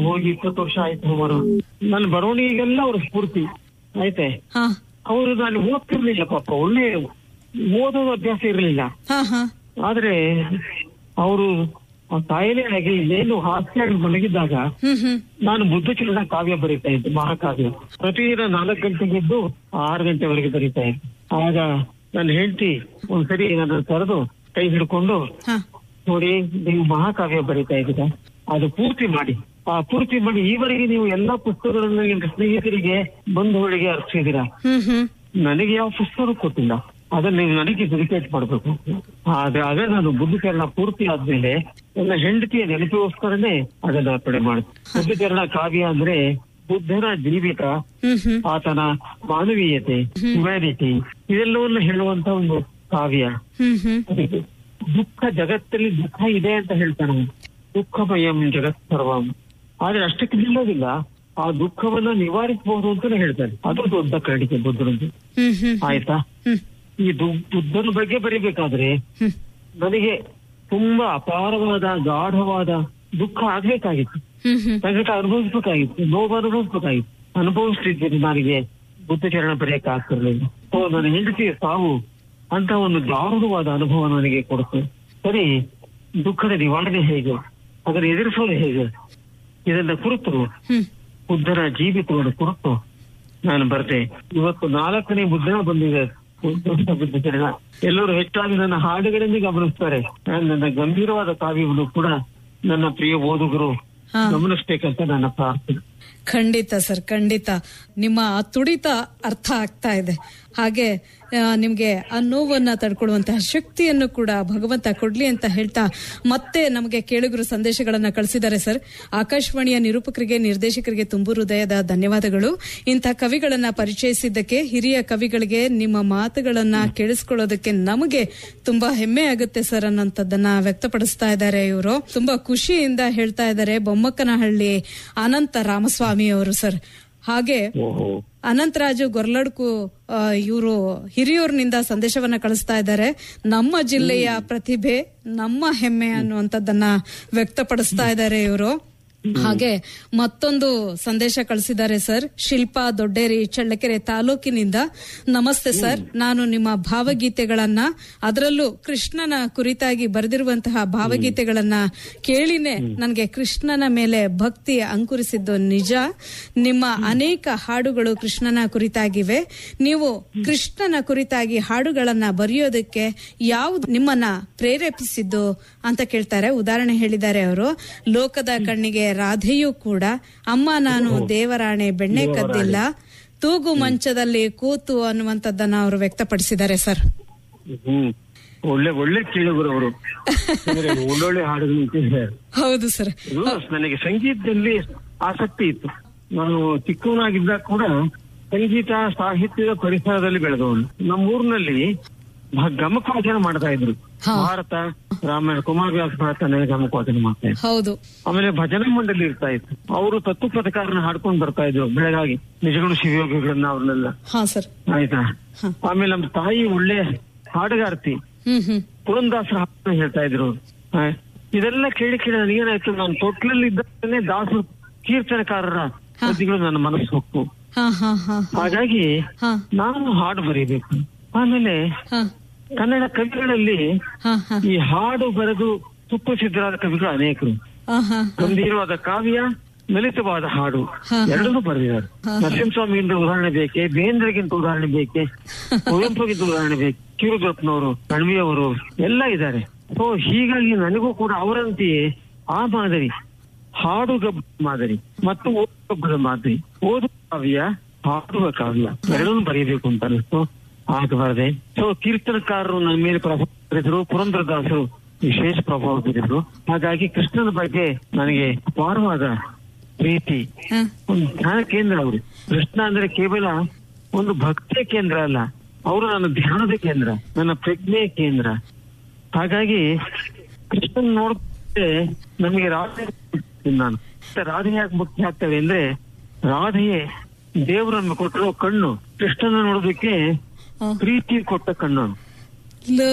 ಹೋಗಿ ಇಪ್ಪತ್ತು ವರ್ಷ ಆಯ್ತು ಸುಮಾರು ನನ್ನ ಬರವಣಿಗೆಲ್ಲ ಅವ್ರ ಸ್ಫೂರ್ತಿ ಆಯ್ತೆ ಹಾ ಅವರು ನಾನು ಓದ್ತಿರ್ಲಿಲ್ಲ ಪಾಪ ಒಳ್ಳೆ ಓದೋದು ಅಭ್ಯಾಸ ಇರಲಿಲ್ಲ ಹಾ ಹಾ ಆದ್ರೆ ಅವರು ಕಾಯಿಲೆ ಆಗಿ ಏನು ಹಾಸ್ಯ ಮಲಗಿದ್ದಾಗ ಹ್ಮ್ ಹ್ಮ್ ನಾನು ಬುದ್ಧಚರಣ ಕಾವ್ಯ ಬರೀತಾ ಇದ್ದೆ ಮಹಾಕಾವ್ಯ ಪ್ರತಿದಿನ ನಾಲ್ಕು ಗಂಟೆಗೆ ಎದ್ದು ಆರು ಗಂಟೆವರೆಗೆ ಬರೀತಾ ಇದ್ದೆ ಆಗ ನನ್ನ ಹೆಂಡತಿ ಒಂದ್ಸರಿ ನನ್ನ ಕರೆದು ಕೈ ಹಿಡ್ಕೊಂಡು ಹಾ ನೋಡಿ ನೀವು ಮಹಾಕಾವ್ಯ ಬರೀತಾ ಇದ್ದೀರಾ ಅದು ಪೂರ್ತಿ ಮಾಡಿ ಆ ಪೂರ್ತಿ ಮಾಡಿ ಈವರೆಗೆ ನೀವು ಎಲ್ಲಾ ಪುಸ್ತಕಗಳನ್ನ ನಿಮ್ಮ ಸ್ನೇಹಿತರಿಗೆ ಬಂಧುಗಳಿಗೆ ಅರ್ಪಿಸಿದೀರಾ ಹ್ಮ್ ಹ್ಮ್ ನನಗೆ ಯಾವ ಪುಸ್ತಕ ಕೊಟ್ಟಿಲ್ಲ ಅದನ್ನ ನೀವು ನನಗೆ ಡೆಡಿಕೇಟ್ ಮಾಡ್ಬೇಕು ಆದ್ರೆ ಆಗ ನಾನು ಬುದ್ಧಚರಣ ಪೂರ್ತಿ ಆದ್ಮೇಲೆ ನನ್ನ ಹೆಂಡತಿಯ ನೆನಪಿಗೋಸ್ಕರನೇ ಅದನ್ನ ಅರ್ಪಣೆ ಮಾಡಿದೆ ಬುದ್ಧಚರಣ ಕಾವ್ಯ ಅಂದ್ರೆ ಬುದ್ಧನ ಜೀವಿತ ಹ್ಮ್ ಹ್ಮ್ ಆತನ ಮಾನವೀಯತೆ ಹ್ಯುಮ್ಯಾನಿಟಿ ಇದೆಲ್ಲವನ್ನು ಹೇಳುವಂತ ಒಂದು ಕಾವ್ಯ ಹ್ಮ್ ಹ್ಮ್ ಅದಕ್ಕೆ ದುಃಖ ಜಗತ್ತಲ್ಲಿ ದುಃಖ ಇದೆ ಅಂತ ಹೇಳ್ತಾನೆ ಅವನು. ದುಃಖಮಯಂ ಜಗತ್ ಸರ್ವಂ ಆದ್ರೆ ಅಷ್ಟಕ್ಕೆ ನಿಲ್ಲೋದಿಲ್ಲ ಆ ದುಃಖವನ್ನ ನಿವಾರಿಸಬಹುದು ಅಂತಾನೆ ಹೇಳ್ತಾನೆ ಅದು ದೊಡ್ಡ ಕಾಣಿಕೆ ಬುದ್ಧನದ್ದು ಹ್ಮ್ ಹ್ಮ್ ಆಯ್ತಾ ಹ್ಮ್ ಈ ದು- ಬುದ್ಧನ ಬಗ್ಗೆ ಬರಿಬೇಕಾದ್ರೆ ಹ್ಮ್ ನನಗೆ ತುಂಬಾ ಅಪಾರವಾದ ಗಾಢವಾದ ದುಃಖ ಆಗ್ಬೇಕಾಗಿತ್ತು ಹ್ಮ್ ಹ್ಮ್ ಸಂಕಟ ಅನುಭವಿಸ್ಬೇಕಾಗಿತ್ತು ನೋವು ಅನುಭವಿಸ್ಬೇಕಾಗಿತ್ತು ಅನುಭವಿಸ್ತಿದ್ದೀನಿ ನನಗೆ ಬುದ್ಧ ಚರಣ ಬರೆಯಕ್ಕೆ ಆಗ್ತಿರ್ಲಿಲ್ಲ ಸೊ ನನ್ನ ಹೆಂಡತಿಯ ಸಾವು ಅಂತ ಒಂದು ದಾರುಣವಾದ ಅನುಭವ ನನಗೆ ಕೊಡುತ್ತೆ ಸರಿ ದುಃಖದ ನಿವಾರಣೆ ಹೇಗೆ ಅದನ್ನು ಎದುರಿಸೋದು ಹೇಗೆ ಇದನ್ನ ಕುರಿತು ಹ್ಮ್ ಬುದ್ಧನ ಜೀವಿತವನ್ನು ಕುರಿತು ನಾನು ಬರ್ತೆ ಇವತ್ತು ನಾಲ್ಕನೇ ಬುದ್ಧನ ಬಂದಿದೆ ಬುದ್ಧ ಚರಣ ಎಲ್ಲರೂ ಹೆಚ್ಚಾಗಿ ನನ್ನ ಹಾಡುಗಳನ್ನೇ ಗಮನಿಸ್ತಾರೆ ನಾನು ನನ್ನ ಗಂಭೀರವಾದ ಕಾವ್ಯವನ್ನು ಕೂಡ ನನ್ನ ಪ್ರಿಯ ಓದುಗರು ಹಾ ಗಮನಿಸ್ಬೇಕಂತ ನನ್ನ ಪ್ರಾರ್ಥನೆ ಖಂಡಿತ ಸರ್ ಖಂಡಿತ ನಿಮ್ಮ ಆ ತುಡಿತ ಅರ್ಥ ಆಗ್ತಾ ಇದೆ ಹಾಗೆ ಆ, ನಿಮ್ಗೆ ಆ ನೋವನ್ನ ತಡ್ಕೊಳ್ಳುವಂತಹ ಶಕ್ತಿಯನ್ನು ಕೂಡ ಭಗವಂತ ಕೊಡ್ಲಿ ಅಂತ ಹೇಳ್ತಾ ಮತ್ತೆ ನಮಗೆ ಕೇಳುಗರು ಸಂದೇಶಗಳನ್ನ ಕಳಿಸಿದ್ದಾರೆ ಸರ್ ಆಕಾಶವಾಣಿಯ ನಿರೂಪಕರಿಗೆ ನಿರ್ದೇಶಕರಿಗೆ ತುಂಬು ಹೃದಯದ ಧನ್ಯವಾದಗಳು ಇಂಥ ಕವಿಗಳನ್ನ ಪರಿಚಯಿಸಿದ್ದಕ್ಕೆ ಹಿರಿಯ ಕವಿಗಳಿಗೆ ನಿಮ್ಮ ಮಾತುಗಳನ್ನ ಕೇಳಿಸ್ಕೊಳ್ಳೋದಕ್ಕೆ ನಮಗೆ ತುಂಬಾ ಹೆಮ್ಮೆ ಆಗುತ್ತೆ ಸರ್ ಅನ್ನೋಂಥದ್ದನ್ನ ವ್ಯಕ್ತಪಡಿಸ್ತಾ ಇದ್ದಾರೆ ಇವರು ತುಂಬಾ ಖುಷಿಯಿಂದ ಹೇಳ್ತಾ ಇದ್ದಾರೆ ಬೊಮ್ಮಕ್ಕನಹಳ್ಳಿ ಅನಂತ ರಾಮಸ್ವಾಮಿ ಅವರು ಸರ್ ಹಾಗೆ ಓಹೋ ಅನಂತರಾಜು ಗೊರ್ಲಡ್ಕು ಇವರು ಹಿರಿಯೂರಿನಿಂದ ಸಂದೇಶವನ್ನ ಕಳಿಸ್ತಾ ಇದ್ದಾರೆ ನಮ್ಮ ಜಿಲ್ಲೆಯ ಪ್ರತಿಭೆ ನಮ್ಮ ಹೆಮ್ಮೆ ಅನ್ನುವಂಥದ್ದನ್ನ ವ್ಯಕ್ತಪಡಿಸ್ತಾ ಇದ್ದಾರೆ ಇವರು ಹಾಗೆ ಮತ್ತೊಂದು ಸಂದೇಶ ಕಳಿಸಿದ್ದಾರೆ ಸರ್ ಶಿಲ್ಪಾ ದೊಡ್ಡೇರಿ ಚಳ್ಳಕೆರೆ ತಾಲೂಕಿನಿಂದ ನಮಸ್ತೆ ಸರ್ ನಾನು ನಿಮ್ಮ ಭಾವಗೀತೆಗಳನ್ನ ಅದರಲ್ಲೂ ಕೃಷ್ಣನ ಕುರಿತಾಗಿ ಬರೆದಿರುವಂತಹ ಭಾವಗೀತೆಗಳನ್ನ ಕೇಳಿನೇ ನನಗೆ ಕೃಷ್ಣನ ಮೇಲೆ ಭಕ್ತಿ ಅಂಕುರಿಸಿದ್ದು ನಿಜ ನಿಮ್ಮ ಅನೇಕ ಹಾಡುಗಳು ಕೃಷ್ಣನ ಕುರಿತಾಗಿವೆ ನೀವು ಕೃಷ್ಣನ ಕುರಿತಾಗಿ ಹಾಡುಗಳನ್ನ ಬರೆಯೋದಕ್ಕೆ ಯಾವುದು ನಿಮ್ಮನ್ನ ಪ್ರೇರೇಪಿಸಿದ್ದು ಅಂತ ಕೇಳ್ತಾರೆ ಉದಾಹರಣೆ ಹೇಳಿದ್ದಾರೆ ಅವರು ಲೋಕದ ಕಣ್ಣಿಗೆ ರಾಧೆಯೂ ಕೂಡ ಅಮ್ಮ ನಾನು ದೇವರಾಣೆ ಬೆಣ್ಣೆ ಕದ್ದಿಲ್ಲ ತೂಗು ಮಂಚದಲ್ಲಿ ಕೂತು ಅನ್ನುವಂಥದ್ದನ್ನ ಅವರು ವ್ಯಕ್ತಪಡಿಸಿದ್ದಾರೆ ಸರ್ ಹ್ಮ್ ಒಳ್ಳೆ ಒಳ್ಳೆ ಕೇಳುಗರು ಅವರು ಅಂದ್ರೆ ಒಳ್ಳೊಳ್ಳೆ ಹಾಡುಗಳು ಕೇಳಿದ್ದಾರೆ. ಹೌದು ಸರ್ ಇದು ನನಗೆ ಸಂಗೀತದಲ್ಲಿ ಆಸಕ್ತಿ ಇತ್ತು ನಾನು ಚಿಕ್ಕವನಾಗಿದ್ದಾಗ ಕೂಡ ಸಂಗೀತ ಸಾಹಿತ್ಯದ ಪರಿಸರದಲ್ಲಿ ಬೆಳೆದವನು ನಮ್ಮ ಊರಿನಲ್ಲಿ ಭ- ಗಮಕವಾಚನ ಮಾಡ್ತಾ ಇದ್ರು ಹಾ. ಭಾರತ ರಾಮಾಯಣ ಕುಮಾರವ್ಯಾಸ ಭಾರತ ಗಮಕವಾಚನ ಮಾಡ್ತಾ ಇದ್ರು ಹೌದು ಆಮೇಲೆ ಭಜನೆ ಮಂಡಳಿ ಇರ್ತಾ ಇತ್ತು ಅವರು ತತ್ವ ಪಥಕಾರನ ಹಾಡ್ಕೊಂಡು ಬರ್ತಾ ಇದ್ರು ಬೆಳಗಾಗಿ ನಿಜಗಳು ಶಿವಯೋಗಿಗಳನ್ನ ಅವ್ರನ್ನೆಲ್ಲ ಹಾ ಸರ್ ಆಯ್ತಾ ಹಾ. ಆಮೇಲೆ ನಮ್ಮ ತಾಯಿ ಒಳ್ಳೆ ಹಾಡುಗಾರ್ತಿ ಹ್ಮ್ ಹ್ಮ್ ಪುರಂದಾಸರ ಹಾಡನ್ನ ಹೇಳ್ತಾ ಇದ್ರು ಆ, ಇದೆಲ್ಲ ಕೇಳಿ ಕೇಳಿ ನನಗೇನಾಯ್ತು ನಾನು ತೊಟ್ಲಲ್ಲಿ ಇದ್ದಾಗಲೇ ದಾಸರು ಕೀರ್ತನಕಾರರ ಕೃತಿಗಳು ನನ್ನ ಮನಸ್ಸು ಹೊಕ್ಕು ಹಾ ಹಾ ಹಾ ಹಾಗಾಗಿ ಹಾ ನಾನು ಹಾಡು ಬರೀಬೇಕು ಆಮೇಲೆ ಹಾ ಕನ್ನಡ ಕವಿಗಳಲ್ಲಿ ಹಾ ಹಾ ಈ ಹಾಡು ಬರೆದು ಸುಪ್ರಸಿದ್ಧರಾದ ಕವಿಗಳು ಅನೇಕರು ಹಾ ಹಾ ಗಂಭೀರವಾದ ಕಾವ್ಯ ಲಲಿತವಾದ ಹಾಡು ಹಾ. ಎರಡನ್ನೂ ಬರೆದಿದ್ದಾರೆ ಹಾ. ನರಸಿಂಹಸ್ವಾಮಿಯಿಂದ ಉದಾಹರಣೆ ಬೇಕೆ ಬೇಂದ್ರೆಗಿಂತ ಉದಾಹರಣೆ ಬೇಕೆ ಕುವೆಂಪುಗಿಂತ ಉದಾಹರಣೆ ಬೇಕು ಕಿರುಗಪ್ಪನವರು ಕಣ್ವಿಯವರು ಎಲ್ಲ ಇದ್ದಾರೆ ಸೊ ಹೀಗಾಗಿ ನನಗೂ ಕೂಡ ಅವರಂತೆಯೇ ಆ ಮಾದರಿ ಹಾಡುಗಬ್ಬ ಮಾದರಿ ಮತ್ತು ಓದುಗಬ್ಬದ ಮಾದರಿ ಓದುವ ಕಾವ್ಯ ಹಾಡುವ ಕಾವ್ಯ ಎರಡನ್ನೂ ಬರೀಬೇಕು ಅಂತ ಅನಿಸ್ತು ಆಗ ಬರದೆ ಸೊ ಕೀರ್ತನಕಾರರು ನನ್ನ ಮೇಲೆ ಪ್ರಭಾವ ಬೀರಿದ್ರು ಪುರಂದರದಾಸರು ವಿಶೇಷ ಪ್ರಭಾವ ಬೀರಿದ್ರು ಹಾಗಾಗಿ ಕೃಷ್ಣನ ಬಗ್ಗೆ ನನಗೆ ಅಪಾರವಾದ ಪ್ರೀತಿ ಹಾ ಒಂದು ಧ್ಯಾನ ಕೇಂದ್ರ ಅವರು ಕೃಷ್ಣ ಅಂದ್ರೆ ಕೇವಲ ಒಂದು ಭಕ್ತಿಯ ಕೇಂದ್ರ ಅಲ್ಲ ಅವರು ನನ್ನ ಧ್ಯಾನದ ಕೇಂದ್ರ ನನ್ನ ಪ್ರಜ್ಞೆಯ ಕೇಂದ್ರ ಹಾಗಾಗಿ ಕೃಷ್ಣನ್ ನೋಡ್ತೆ ನಮಗೆ ರಾಧೆ ನಾನು ಮತ್ತೆ ರಾಧೆ ಯಾಕೆ ಮುಖ್ಯ ಆಗ್ತವೆ ಅಂದ್ರೆ ರಾಧೆಯೇ ದೇವರನ್ನು ಕೊಟ್ಟಿರೋ ಕಣ್ಣು ಕೃಷ್ಣನ ನೋಡೋದಕ್ಕೆ ಹಾ ಪ್ರೀತಿ ಕೊಟ್ಟ ಕಣ್ಣು ಲ